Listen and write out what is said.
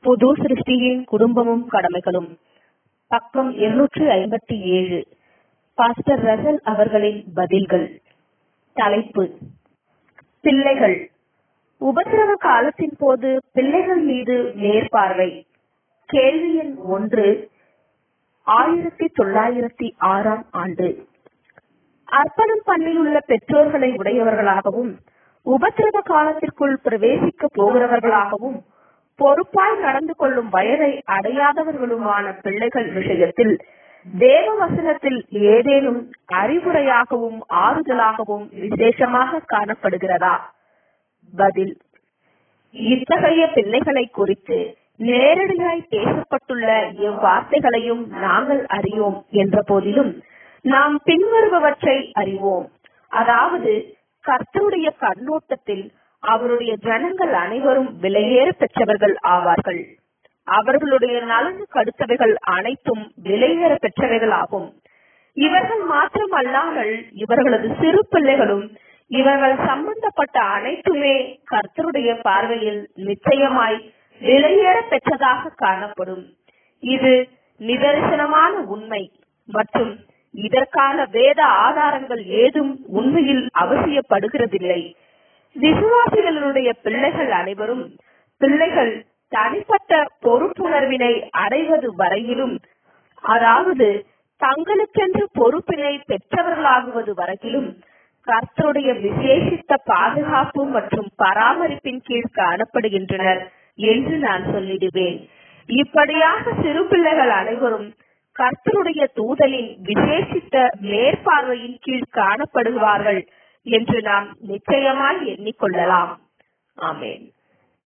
புது சிருஷ்டியின் குடும்பமும் கடமைகளும் பக்கம் இருநூற்று ஐம்பத்தி ஏழு பாஸ்டர் ரசல் அவர்களின் பதில்கள் தலைப்பு பிள்ளைகள் உபத்திரவ காலத்தின் போது பிள்ளைகள் மீது மேற்பார்வை கேள்வி எண் ஒன்று ஆயிரத்தி தொள்ளாயிரத்தி ஆறாம் ஆண்டு அர்ப்பணம் பண்ணியுள்ள பெற்றோர்களை உடையவர்களாகவும் உபத்திரவ காலத்திற்குள் பிரவேசிக்க போகிறவர்களாகவும் பொறுப்பாய் நடந்து கொள்ளும் வயதை அடையாதவர்களுமான பிள்ளைகள் விஷயத்தில் தேவ வசனத்தில் ஏதேனும் அறிவுரையாகவும் ஆறுதலாகவும் விசேஷமாக காணப்படுகிறதா பதில் இத்தகைய பிள்ளைகளை குறித்து நேரடியாய் பேசப்பட்டுள்ள இவ்வார்த்தைகளையும் நாங்கள் அறியோம் என்ற போதிலும் நாம் பின்வருபவற்றை அறிவோம் அதாவது கர்த்தருடைய கண்ணோட்டத்தில் அவருடைய ஜனங்கள் அனைவரும் விலையேற பெற்றவர்கள் ஆவார்கள் அவர்களுடைய நலனுக்கு அடுத்தவைகள் அனைத்தும் விலையேற பெற்றவைகள் ஆகும் இவர்கள் மாத்திரம் அல்லாமல் இவர்களது சிறு பிள்ளைகளும் இவர்கள் சம்பந்தப்பட்ட அனைத்துமே கர்த்தருடைய பார்வையில் நிச்சயமாய் விலையேற பெற்றதாக காணப்படும் இது நிதர்சனமான உண்மை மற்றும் இதற்கான வேத ஆதாரங்கள் ஏதும் உண்மையில் அவசியப்படுகிறதில்லை விசுவாசிகளுடைய பிள்ளைகள் அனைவரும் பிள்ளைகள் தனிப்பட்ட பொறுப்புணர்வினை அடைவது வரையிலும் அதாவது தங்களுக்கென்று பொறுப்பினை பெற்றவர்களாகுவது வரையிலும் கர்த்தருடைய விசேஷித்த பாதுகாப்பு மற்றும் பராமரிப்பின் கீழ் காணப்படுகின்றனர் என்று நான் சொல்லிடுவேன் இப்படியாக சிறு பிள்ளைகள் அனைவரும் கர்த்தருடைய தூதலின் விசேஷித்த மேற்பார்வையின் கீழ் காணப்படுவார்கள் என்று நாம் நிச்சயமாய் எண்ணிக்கொள்ளலாம் ஆமேன்